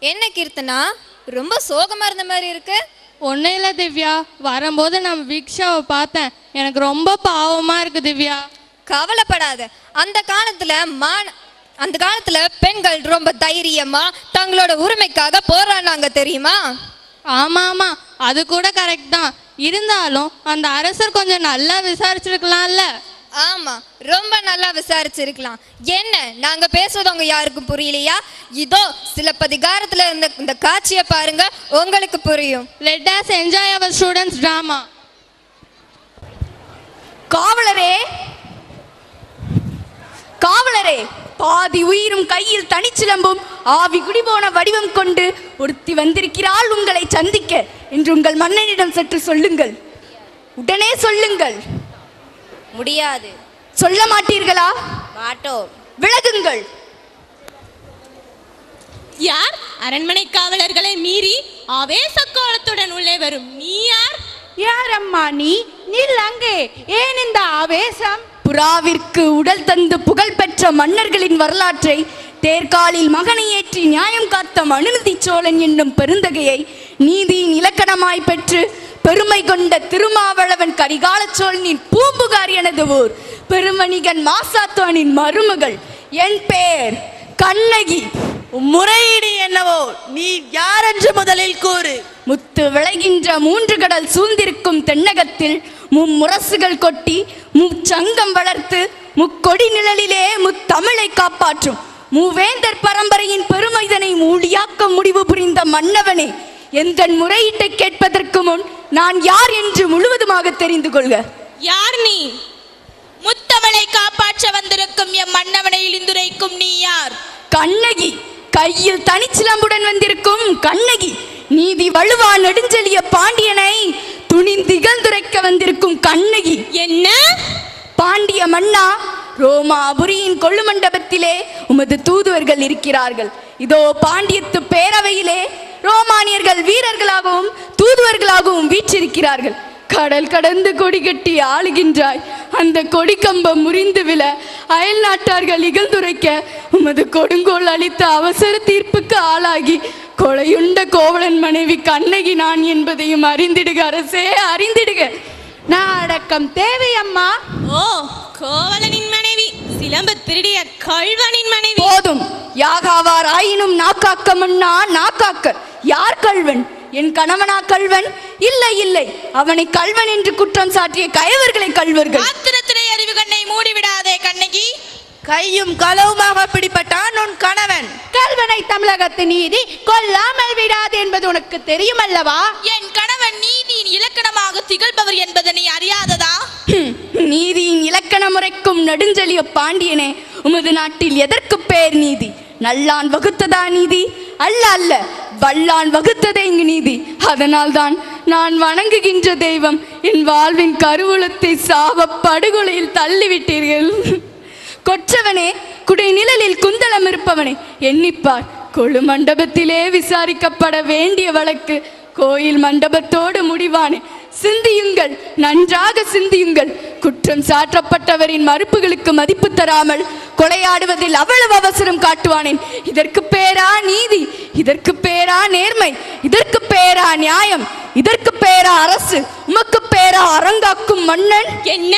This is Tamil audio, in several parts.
என்ன கீர்த்தனா ரொம்ப சோகமா இருந்த மாதிரி இருக்கு ஒன்றும் இல்லை திவ்யா வரும்போது நான் விக்ஷாவை பார்த்தேன் எனக்கு ரொம்ப பாவமாக இருக்கு திவ்யா கவலைப்படாத அந்த காலத்துல மான அந்த காலத்துல பெண்கள் ரொம்ப தைரியமா தங்களோட உரிமைக்காக போராடினாங்க தெரியுமா ஆமாம் ஆமாம் அது கூட கரெக்ட் தான் இருந்தாலும் அந்த அரசர் கொஞ்சம் நல்லா விசாரிச்சிருக்கலாம்ல ஆமா ரொம்ப நல்லா விசாரிச்சிருக்கலாம் என்ன நாங்க பேசுறது உங்க யாருக்கும் புரியலையா இதோ சிலப்பதிகாரத்துல இந்த இந்த காட்சியை பாருங்க உங்களுக்கு புரியும் let us enjoy our students drama காவலரே காவலரே பாதி உயிரும் கையில் தனிச்சிலம்பும் ஆவி குடிபோன வடிவம் கொண்டு ஒருத்தி வந்திருக்கிறாள் உங்களை சந்திக்க என்று உங்கள் மன்னனிடம் சற்று சொல்லுங்கள் உடனே சொல்லுங்கள் முடியாது சொல்ல மாட்டீர்களா மாட்டோம் விலகுங்கள் யார் அரண்மனை காவலர்களை மீறி ஆவேச கோலத்துடன் உள்ளே வரும் நீ யார் யார் அம்மா நீ நில் அங்கே ஏன் இந்த ஆவேசம் புறாவிற்கு உடல் தந்து புகழ் பெற்ற மன்னர்களின் வரலாற்றை தேர்காலில் மகனை ஏற்றி நியாயம் காத்த மனுநீதி சோழன் என்னும் பெருந்தகையை நீதியின் இலக்கணமாய் பெற்று பெருமை கொண்ட திருமாவளவன் கரிகால சோழனின் பூம்புகார் எனது ஊர் பெருமணிகன் மாசாத்துவனின் மருமகள் என் பேர் கண்ணகி முறையீடு என்னவோ நீ யார் என்று முதலில் கூறு முத்து விளைகின்ற மூன்று கடல் சூழ்ந்திருக்கும் தென்னகத்தில் மும்முரசுகள் கொட்டி முச்சங்கம் வளர்த்து முக்கொடி நிழலிலே முத்தமிழை காப்பாற்றும் மூவேந்தர் பரம்பரையின் பெருமைதனை மூடியாக்க முடிவு புரிந்த மன்னவனே எந்த முறையீட்டை கேட்பதற்கு முன் நான் யார் என்று முழுவதுமாக தெரிந்து கொள்க யார் நீ முத்தமிழை காப்பாற்ற வந்திருக்கும் எம் மன்னவனை இழிந்துரைக்கும் நீ யார் கண்ணகி கையில் தனிச்சிலம்புடன் வந்திருக்கும் கண்ணகி நீதி வலுவா நெடுஞ்செழிய பாண்டியனை துணிந்திகழ்ந்துரைக்க வந்திருக்கும் கண்ணகி என்ன பாண்டிய மன்னா ரோமாபுரியின் கொள்ளு மண்டபத்திலே உமது தூதுவர்கள் இருக்கிறார்கள் இதோ பாண்டியத்து பேரவையிலே ரோமானியர்கள் வீரர்களாகவும் தூதுவர்களாகவும் வீற்றிருக்கிறார்கள் கடல் கடந்து கொடி கட்டி ஆளுகின்றாய் அந்த கொடி கம்பம் முறிந்து விழ அயல் நாட்டார்கள் இகழ்ந்துரைக்க உமது கொடுங்கோல் அளித்த அவசர தீர்ப்புக்கு ஆளாகி கொலையுண்ட கோவலன் மனைவி கண்ணகி நான் என்பதையும் அறிந்திடுக அரசே அறிந்திடுக நான் அடக்கம் தேவை அம்மா ஓ கோவலனின் மனைவி சிலம்பு திருடிய கள்வனின் மனைவி போதும் யாகாவார் ஆயினும் நாக்காக்க மன்னா நாக்காக்க யார் கள்வன் என் கணவனா கள்வன் இல்லை இல்லை அவனை கள்வன் என்று குற்றம் சாட்டிய கயவர்களை கள்வர்கள் ஆத்திரத்திலே அறிவு கண்ணை மூடிவிடாதே கண்ணகி கையும் களவுமாக பிடிபட்டான் உன் கணவன் கல்வனை தமிழகத்து நீதி கொல்லாமல் விடாது என்பது உனக்கு தெரியும் அல்லவா என் கணவன் நீதியின் இலக்கணமாக திகழ்பவர் என்பதனை அறியாததா ஹம், நீதியின் இலக்கண முறைக்கும் நெடுஞ்செழிய பாண்டியனே உமது நாட்டில் எதற்கு பேர் நீதி நல்லான் வகுத்ததா நீதி அல்ல அல்ல வல்லான் வகுத்ததே இங்கு நீதி அதனால்தான் நான் வணங்குகின்ற தெய்வம் என் வாழ்வின் கருவூலத்தை சாப படுகொலையில் தள்ளிவிட்டீர்கள் கொற்றவனே குடை நிழலில் குந்தளம் இருப்பவனே எண்ணிப்பார் கொழு மண்டபத்திலே விசாரிக்கப்பட வேண்டிய வழக்கு கோயில் மண்டபத்தோடு முடிவானே சிந்தியுங்கள் நன்றாக சிந்தியுங்கள் குற்றம் சாற்றப்பட்டவரின் மறுப்புகளுக்கு மதிப்பு தராமல் கொலையாடுவதில் அவ்வளவு அவசரம் காட்டுவானேன் இதற்கு பேரா நீதி இதற்கு பேரா நேர்மை இதற்கு பேரா நியாயம் இதற்கு பேரா அரசு உமக்கு பேரா அரங்காக்கும் மன்னன் என்ன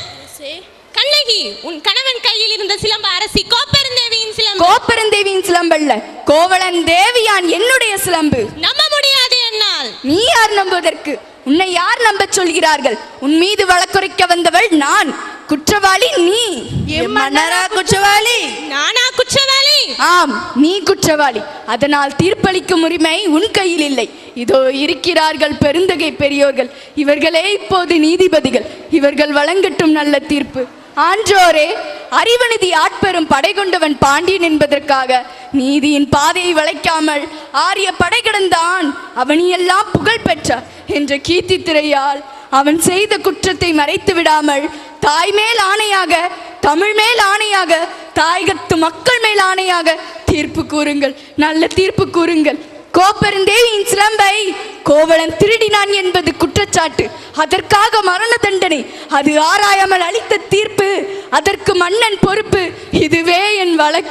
கண்ணகி உன் கணவன் கையில் இருந்த சிலம்பு அரசி கோப்பெருந்தேவியின் சிலம்பு கோப்பெருந்தேவியின் சிலம்பல்ல கோவலன் தேவியான் என்னுடைய சிலம்பு நம்ப முடியாது என்னால் நீ யார் நம்புவதற்கு உன்னை யார் நம்பச் சொல்கிறார்கள் உன் மீது வழக்குரைக்க வந்தவள் நான் குற்றவாளி நீ என் மன்னரா குற்றவாளி நானா குற்றவாளி ஆம் நீ குற்றவாளி அதனால் தீர்ப்பளிக்கும் உரிமை உன் கையில் இல்லை இதோ இருக்கிறார்கள் பெருந்தகை பெரியோர்கள் இவர்களே இப்போது நீதிபதிகள் இவர்கள் வழங்கட்டும் நல்ல தீர்ப்பு ஆன்றோரே அறிவநிதி ஆட்பெரும் படை கொண்டவன் பாண்டியன் என்பதற்காக நீதியின் பாதையை வளைக்காமல் ஆரிய படை கிடந்தான் அவனியெல்லாம் புகழ் பெற்றார் என்ற கீர்த்தி திரையால் அவன் செய்த குற்றத்தை மறைத்து விடாமல் தாய் மேல் ஆணையாக தமிழ் மேல் ஆணையாக தாயகத்து மக்கள் மேல் ஆணையாக தீர்ப்பு கூறுங்கள் நல்ல தீர்ப்பு கூறுங்கள் கோப்பெருந்தேவியின் சிலம்பை கோவலன் திருடினான் என்பது குற்றச்சாட்டு அதற்காக மரண தண்டனை அது ஆராயாமல் அளித்த தீர்ப்பு அதற்கு மன்னன் பொறுப்பு இதுவே என் வழக்கு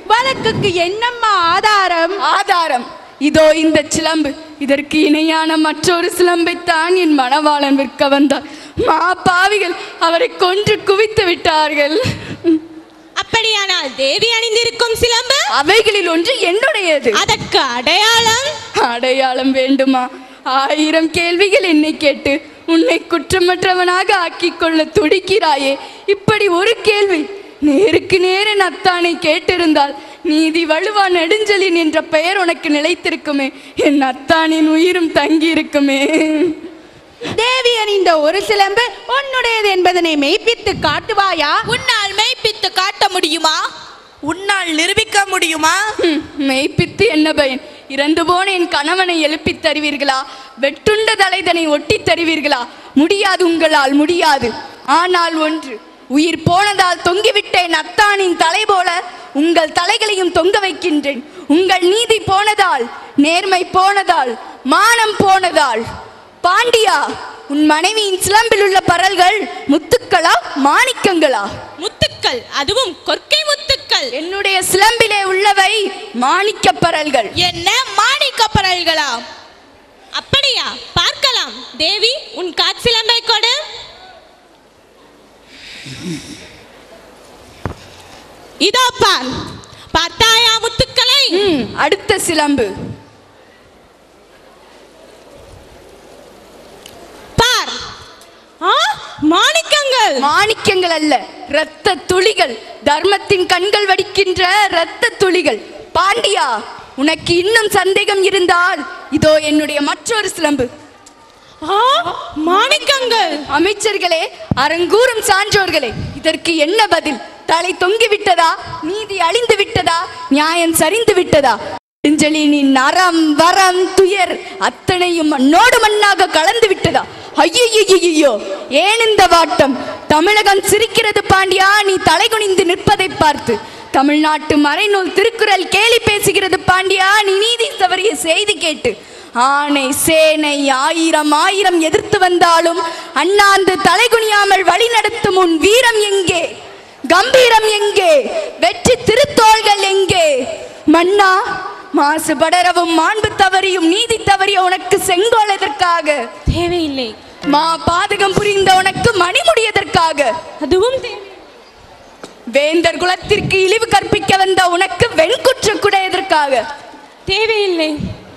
வழக்குக்கு என்னம்மா ஆதாரம் ஆதாரம் இதோ இந்த சிலம்பு இதற்கு இணையான மற்றொரு சிலம்பைத்தான் என் மணவாளன் விற்க வந்தார் மா பாவிகள் அவரை கொன்று குவித்து விட்டார்கள் அப்படியானால் தேவி அணிந்திருக்கும் சிலம்பு அவைகளில் ஒன்று என்னுடையது அதற்கு அடையாளம் அடையாளம் வேண்டுமா ஆயிரம் கேள்விகள் என்னை கேட்டு உன்னை குற்றமற்றவனாக ஆக்கிக் கொள்ள துடிக்கிறாயே இப்படி ஒரு கேள்வி நேருக்கு நேர நத்தானை கேட்டிருந்தால் நீதி வலுவா நெடுஞ்சலின் என்ற பெயர் உனக்கு நிலைத்திருக்குமே என் அத்தானின் உயிரும் தங்கி இருக்குமே தேவி அணிந்த ஒரு சிலம்பு உன்னுடையது என்பதனை மெய்ப்பித்து காட்டுவாயா உன்னால் மெய்ப்பித்து காட்ட முடியுமா உன்னால் நிரூபிக்க முடியுமா ஹம், மெய்ப்பித்து என்ன பயன் இறந்து போன என் கணவனை எழுப்பித் தருவீர்களா வெட்டுண்ட தலைதனை ஒட்டித் தருவீர்களா முடியாது உங்களால் முடியாது ஆனால் ஒன்று உயிர் போனதால் தொங்கிவிட்ட என் அத்தானின் தலை போல உங்கள் தலைகளையும் தொங்க வைக்கின்றேன் உங்கள் நீதி போனதால் நேர்மை போனதால் மானம் போனதால் பாண்டியா உன் மனைவியின் சிலம்பில் உள்ள பரல்கள் முத்துக்களா மாணிக்கங்களா முத்துக்கள் அதுவும் கொற்கை முத்துக்கள் என்னுடைய சிலம்பிலே உள்ளவை மாணிக்கப் பரல்கள் என்ன மாணிக்க பரல்களா அப்படியா பார்க்கலாம் தேவி உன் காற்சிலம்பை கொடு இதோ பார் பார்த்தாயா முத்துக்களை ம், அடுத்த சிலம்பு பார் ஆ மாணிக்கங்கள் மாணிக்கங்கள் அல்ல இரத்த துளிகள் தர்மத்தின் கண்கள் வடிக்கின்ற இரத்த துளிகள் பாண்டியா உனக்கு இன்னும் சந்தேகம் இருந்தால் இதோ என்னுடைய மற்றொரு சிலம்பு ஆ மாணிக்கங்கள் அமைச்சர்களே அரங்கூறும் சான்றோர்களே இதற்கு என்ன பதில் தலை தொங்கி விட்டதா நீதி அழிந்து விட்டதா நியாயம் சரிந்து விட்டதா நெடுஞ்செழியனின் நரம் வரம் துயர் அத்தனையும் மண்ணோடு மண்ணாக கலந்து விட்டதா ஐயோ ஏன் இந்த வாட்டம் தமிழகம் சிரிக்கிறது பாண்டியா நீ தலைகுனிந்து நிற்பதை பார்த்து தமிழ்நாட்டு மறைநூல் திருக்குறள் கேலி பேசுகிறது பாண்டியா நீ நீதி தவறிய செய்தி கேட்டு ஆணை சேனை ஆயிரம் ஆயிரம் எதிர்த்து வந்தாலும் அண்ணாந்து தலைகுனியாமல் வழி நடத்தும் உன் வீரம் எங்கே கம்பீரம் எங்கே வெற்றி திருத்தோள்கள் எங்கே மன்னா மாசு படரவும் மாண்பு தவறியும் நீதி தவறிய உனக்கு செங்கோல் எதற்காக தேவையில்லை மா பாதகம் புரிந்த உனக்கு மணிமுடி எதற்காக அதுவும் தேவை வேந்தர் குலத்திற்கு இழிவு கற்பிக்க வந்த உனக்கு வெண்குற்ற கூட எதற்காக தேவையில்லை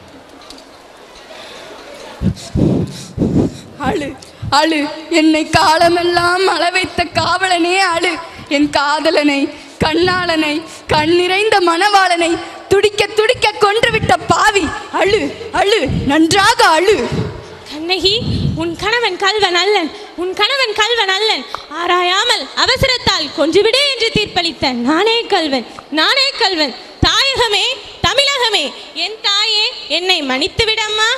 அழு அழு என்னை காலமெல்லாம் அள வைத்த காவலனே அழு என் காதலனை கண்ணாளனை கண் நிறைந்த மணவாளனை துடிக்க துடிக்க கொன்றுவிட்ட பாவி அழு அழு நன்றாக அழு கண்ணகி உன் கணவன் கல்வன் அல்லன் உன் கணவன் கல்வன் அல்லன் ஆராயாமல் அவசரத்தால் கொன்றுவிடு என்று தீர்ப்பளித்த நானே கல்வன் நானே கல்வன் தாயகமே தமிழகமே என் தாயே என்னை மன்னித்து விடம்மா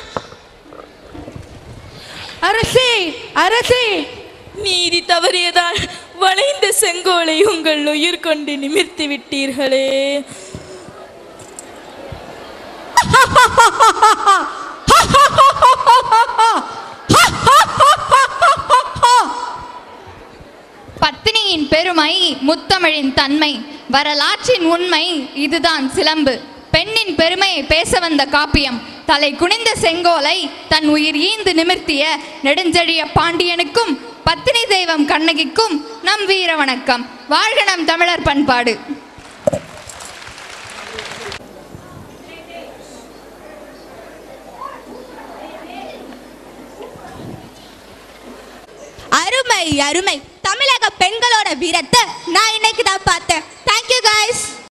அரசே அரசே நீதி தவறியதால் வளைந்த செங்கோலை உங்கள் உயிர் கொண்டு நிமிர்த்தி விட்டீர்களே பத்தினியின் பெருமை முத்தமிழின் தன்மை வரலாற்றின் உண்மை இதுதான் சிலம்பு பெண்ணின் பெருமையை பேச வந்த காப்பியம் தலை குனிந்த செங்கோலை தன் உயிர் ஈந்து நிமிர்த்திய நெடுஞ்செழிய பாண்டியனுக்கும் பத்தினி தெய்வம் கண்ணகிக்கும் நம் வீர வணக்கம் வாழ்க நம் தமிழர் பண்பாடு அருமை அருமை தமிழக பெண்களோட வீரத்தை நான் இன்னைக்கு தான்